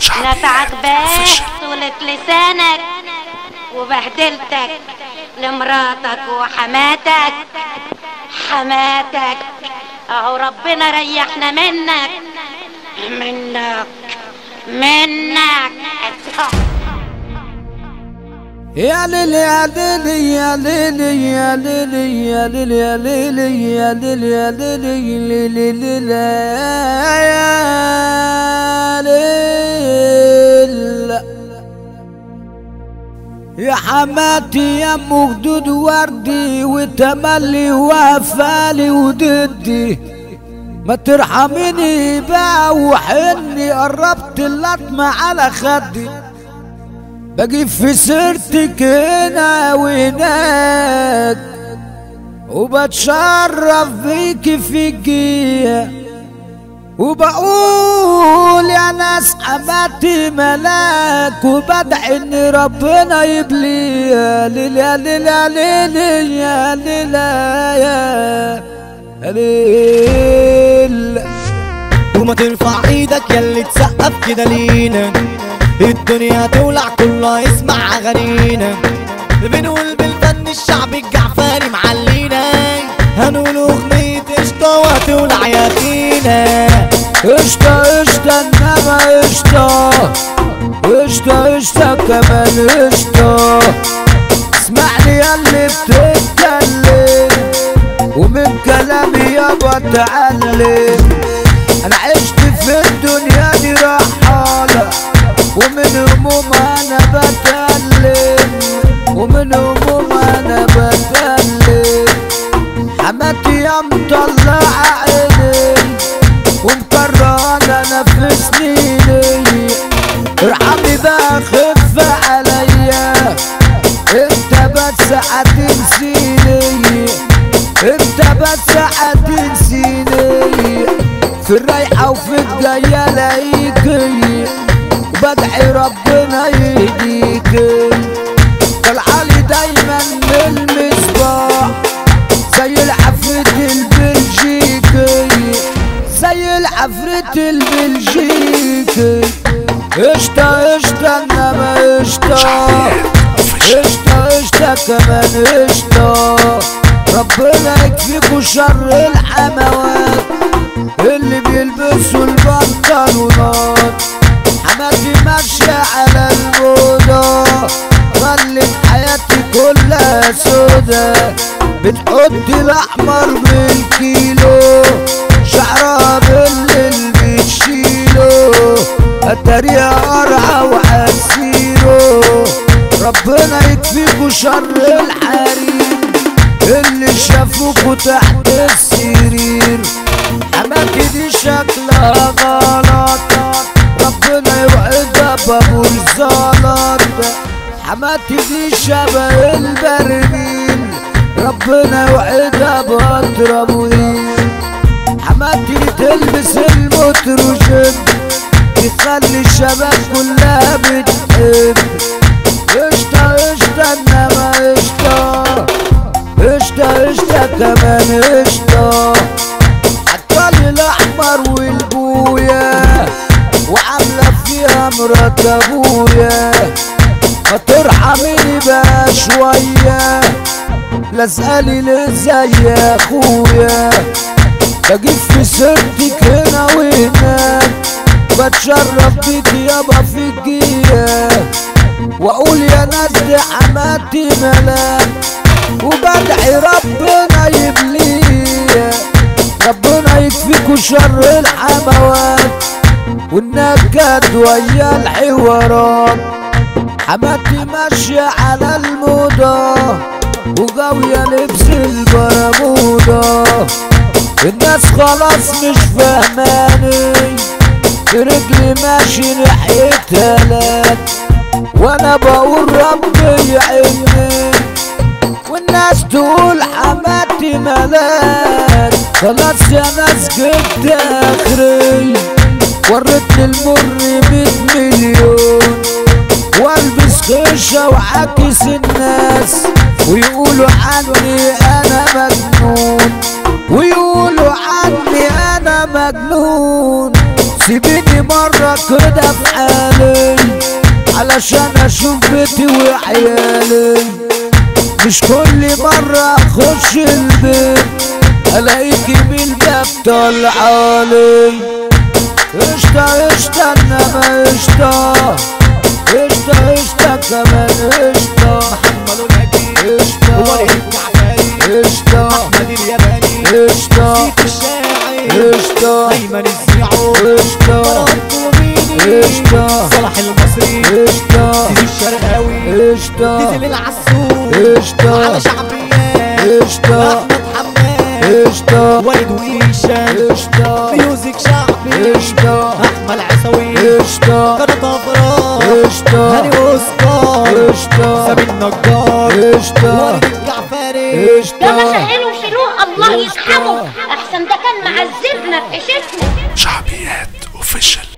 نفعك بس طولة لسانك وبهدلتك لمراتك وحماتك حماتك اهو ربنا ريحنا منك منك منك يا ليلي يا ليلي يا ليلي يا ليلي يا ليلي يا ليلي يا ليلي يا ليلي ليلي ليلي يا ليل يا حماتي يا ام خدود وردي وتملي وفالي وضدي ما ترحميني بقى وحني قربت اللطمة على خدي بجيب في سيرتك هنا وهناك وبتشرف بيك في الجيه وبقول يا ناس حماتي ملاك وبدعي ان ربنا يبليها ليل يا ليل يا ليل يا ليل يا ليل وما ترفع ايدك ياللي تسقف كده لينا الدنيا تولع كلها يسمع اغانينا بنقول بالفن الشعبي الجعفري معلينا هنقول اغنية قشطة وهتولع يا اخينا قشطة قشطة انما قشطة قشطة قشطة كمان قشطة اسمعني يا اللي بتتكلم ومن كلامي يابا اتعلم انا عشت في الدنيا دي رحالة ومن هموم انا بتألم ومن هموم انا بتألم حماتي يا مطلعة عيني ومكررة نفس سنيني ارحمي بقى خف عليا انت بس هتنسيني انت بس هتنسيني في الرايحة وفي الجاية الاقيكي وبدعي ربنا يهديكي طلعالي دايما من المصباح زي العفريت البلجيكي زي العفريت البلجيكي قشطة قشطة انما قشطة قشطة قشطة كمان قشطة ربنا يكفيكوا شر الحموات اللي بيلبسوا البنطلونات حماتي ماشية على الموضة خلت حياتي كلها سودا بتحط الأحمر بالكيلو شعرها بالليل بتشيله التريقة قرعة وحسيره ربنا يكفيكوا شر الحريم اللي شافوكوا تحت السرير حماتي دي شكلها غلط ربنا يوعدها بابو الزلط حماتي دي شبه البرميل ربنا يوعدها بأطربوين حماتي تلبس المتروجين تخلي الشباب كلها بتحب قشطة قشطة انما قشطة قشطة قشطة كمان قشطة حطالي الاحمر والبويا وعاملة فيها مرات ابويا ما ترحميني بقى شوية لازقالي لزي يا اخويا بجيب في سيرتك هنا وهناك بتشرف بيك يابا في الجيه واقول يا ناس دي حماتي ملاك وبدعي ربنا يبليه ربنا يكفيكوا شر الحموات والنكد ويا الحوارات حماتي ماشية على الموضة وغاوية لبس البرموضة الناس خلاص مش فاهماني برجلي ماشي ناحيتها لك وانا بقول ربي يعيني والناس تقول حماتي ملاك خلاص يا ناس جبت اخري وريتني المر مية مليون والبس خيشة وعاكس الناس ويقولوا عني انا مجنون ويقولوا عني انا مجنون سيبيني مرة كده في حالي علشان اشوف بيتي وعيالي مش كل مرة اخش البيت الاقيك من الباب طلعالي قشطة قشطة انما قشطة قشطة قشطة كمان قشطة محمد الأكيد قشطة وليد الجعفري قشطة أحمد الياباني قشطة سيف الشاعر قشطة أيمن الزيعو قشطة مروان كوميدي قشطة صلاح المصري قشطة سيدي الشرقاوي قشطة نزل العسول قشطة على شعبيات قشطة أحمد حماد قشطة وليد وهشام قشطة ميوزك شعبي قشطة أحمد عسوي قشطة قناة أفراح قشطة هاني أوسكار قشطة سامي النجار قشطة وليد الجعفري يلا قشطة شغلوا وشيلوه الله يرحمه احسن ده كان معذبنا في عيشتنا شعبيات اوفيشال